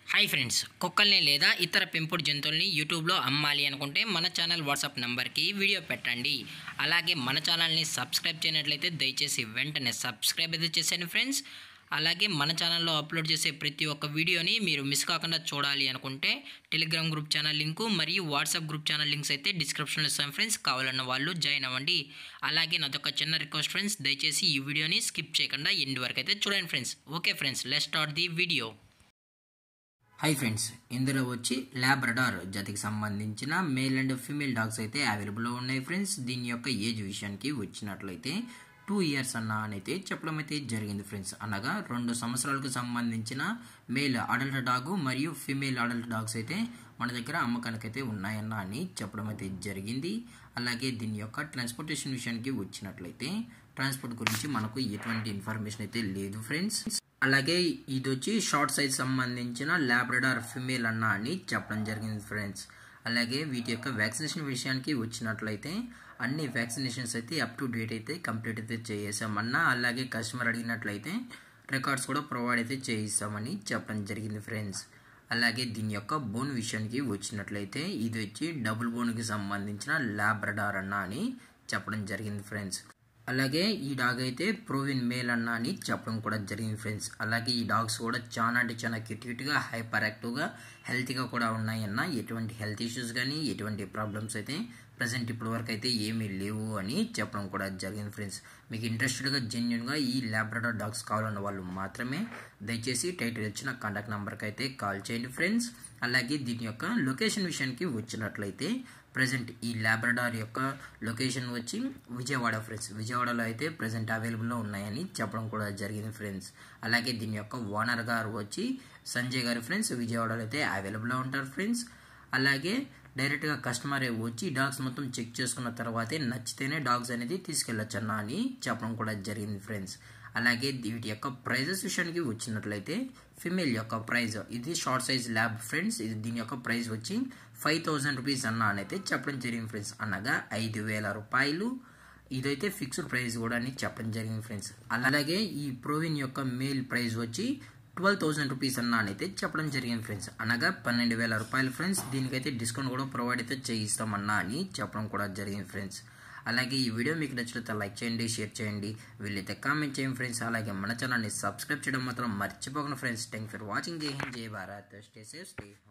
hi friends కుక్కల్ని లేదా ఇతర పెంపుడు జంతువుల్ని యూట్యూబ్లో అమ్మాలి అనుకుంటే మన ఛానల్ వాట్సాప్ నెంబర్కి వీడియో పెట్టండి అలాగే మన ఛానల్ని సబ్స్క్రైబ్ చేయనట్లయితే దయచేసి వెంటనే సబ్స్క్రైబ్ అయితే చేసేయండి ఫ్రెండ్స్ అలాగే మన ఛానల్లో అప్లోడ్ చేసే ప్రతి ఒక్క వీడియోని మీరు మిస్ కాకుండా చూడాలి అనుకుంటే టెలిగ్రామ్ గ్రూప్ ఛానల్ లింకు మరియు వాట్సాప్ గ్రూప్ ఛానల్ లింక్స్ అయితే డిస్క్రిప్షన్లో ఇస్తాం ఫ్రెండ్స్ కావాలన్న వాళ్ళు జాయిన్ అవ్వండి అలాగే నాదొక చిన్న రిక్వెస్ట్ ఫ్రెండ్స్ దయచేసి ఈ వీడియోని స్కిప్ చేయకుండా ఎండ్ వరకు అయితే చూడండి friends okay friends let start the video hi friends ఇందులో వచ్చి ల్యాబ్రడార్ జాతికి సంబంధించిన మేల్ అండ్ ఫీమేల్ డాగ్స్ అయితే అవైలబుల్లో ఉన్నాయి ఫ్రెండ్స్ దీని యొక్క ఏజ్ విషయానికి వచ్చినట్లయితే టూ ఇయర్స్ అన్న అని అయితే చెప్పడం అయితే జరిగింది ఫ్రెండ్స్ అనగా రెండు సంవత్సరాలకు సంబంధించిన మేల్ అడల్ట్ డాగ్ మరియు ఫీమేల్ అడల్ట్ డాగ్స్ అయితే మన దగ్గర అమ్మకానికైతే ఉన్నాయన్న అని చెప్పడం అయితే జరిగింది అలాగే దీని యొక్క ట్రాన్స్పోర్టేషన్ విషయానికి వచ్చినట్లయితే ట్రాన్స్పోర్ట్ గురించి మనకు ఎటువంటి ఇన్ఫర్మేషన్ అయితే లేదు ఫ్రెండ్స్ అలాగే ఇది వచ్చి షార్ట్ సైజ్ సంబంధించిన ల్యాబ్రడార్ ఫిమేల్ అన్న అని చెప్పడం జరిగింది ఫ్రెండ్స్ అలాగే వీటి యొక్క వ్యాక్సినేషన్ విషయానికి వచ్చినట్లయితే అన్ని వ్యాక్సినేషన్స్ అయితే అప్ టు డేట్ అయితే కంప్లీట్ అయితే చేసామన్నా అలాగే కస్టమర్ అడిగినట్లయితే రికార్డ్స్ కూడా ప్రొవైడ్ అయితే చేయిస్తామని చెప్పడం జరిగింది ఫ్రెండ్స్ అలాగే దీని యొక్క బోన్ విషయానికి వచ్చినట్లయితే ఇది వచ్చి డబుల్ బోన్కి సంబంధించిన ల్యాబ్రడార్ అన్న అని చెప్పడం జరిగింది ఫ్రెండ్స్ అలాగే ఈ డాగ్ అయితే ప్రోవిన్ మేల్ అన్న అని చెప్పడం కూడా జరిగింది ఫ్రెండ్స్ అలాగే ఈ డాగ్స్ కూడా చాలా అంటే చాలా క్యూట్ క్యూట్గా హైపర్ యాక్టివ్గా హెల్తీగా కూడా ఉన్నాయన్న ఎటువంటి హెల్త్ ఇష్యూస్ కానీ ఎటువంటి ప్రాబ్లమ్స్ అయితే ప్రజెంట్ ఇప్పటి వరకు అయితే ఏమీ లేవు అని చెప్పడం కూడా జరిగింది ఫ్రెండ్స్ మీకు ఇంట్రెస్టెడ్గా జెన్యున్గా ఈ ల్యాబ్రడార్ డాగ్స్ కావాలన్న వాళ్ళు మాత్రమే దయచేసి టైటిల్ ఇచ్చిన కాంటాక్ట్ నెంబర్కి అయితే కాల్ చేయండి ఫ్రెండ్స్ అలాగే దీని యొక్క లొకేషన్ విషయానికి వచ్చినట్లయితే ప్రజెంట్ ఈ ల్యాబ్రడార్ యొక్క లొకేషన్ వచ్చి విజయవాడ ఫ్రెండ్స్ విజయవాడలో అయితే ప్రజెంట్ అవైలబుల్లో ఉన్నాయని చెప్పడం కూడా జరిగింది ఫ్రెండ్స్ అలాగే దీని యొక్క ఓనర్ గారు వచ్చి సంజయ్ గారు ఫ్రెండ్స్ విజయవాడలో అయితే అవైలబుల్లో ఉంటారు ఫ్రెండ్స్ అలాగే డైరెక్ట్గా కస్టమర్ వచ్చి డాగ్స్ మొత్తం చెక్ చేసుకున్న తర్వాతే నచ్చితేనే డాగ్స్ అనేది తీసుకెళ్ళొచ్చన్నా అని చెప్పడం కూడా జరిగింది ఫ్రెండ్స్ అలాగే వీటి యొక్క ప్రైజెస్ విషయానికి వచ్చినట్లయితే ఫిమేల్ యొక్క ప్రైజ్ ఇది షార్ట్ సైజ్ ల్యాబ్ ఫ్రెండ్స్ ఇది దీని యొక్క ప్రైస్ వచ్చి ఫైవ్ థౌజండ్ రూపీస్ అన్న అని అయితే చెప్పడం జరిగింది ఫ్రెండ్స్ అనగా ఐదు వేల రూపాయలు ఇదైతే ఫిక్స్డ్ ప్రైస్ కూడా అని చెప్పడం జరిగింది ఫ్రెండ్స్ అలాగే ఈ ప్రోవిన్ యొక్క మేల్ ప్రైస్ వచ్చి ట్వెల్వ్ థౌసండ్ రూపీస్ అన్న అని అయితే చెప్పడం జరిగింది ఫ్రెండ్స్ అనగా పన్నెండు వేల రూపాయలు ఫ్రెండ్స్ దీనికైతే డిస్కౌంట్ కూడా ప్రొవైడ్ అయితే చేయిస్తామన్నా అని చెప్పడం కూడా జరిగింది ఫ్రెండ్స్ అలాగే ఈ వీడియో మీకు నచ్చితే లైక్ చేయండి షేర్ చేయండి వీళ్ళైతే కామెంట్ చేయండి ఫ్రెండ్స్ అలాగే మన ఛానల్ని సబ్స్క్రైబ్ చేయడం మాత్రం మర్చిపోకండి ఫ్రెండ్స్ థ్యాంక్ ఫర్ వాచింగ్ జై హింద్ జై భారత్ స్టే సేఫ్ స్టే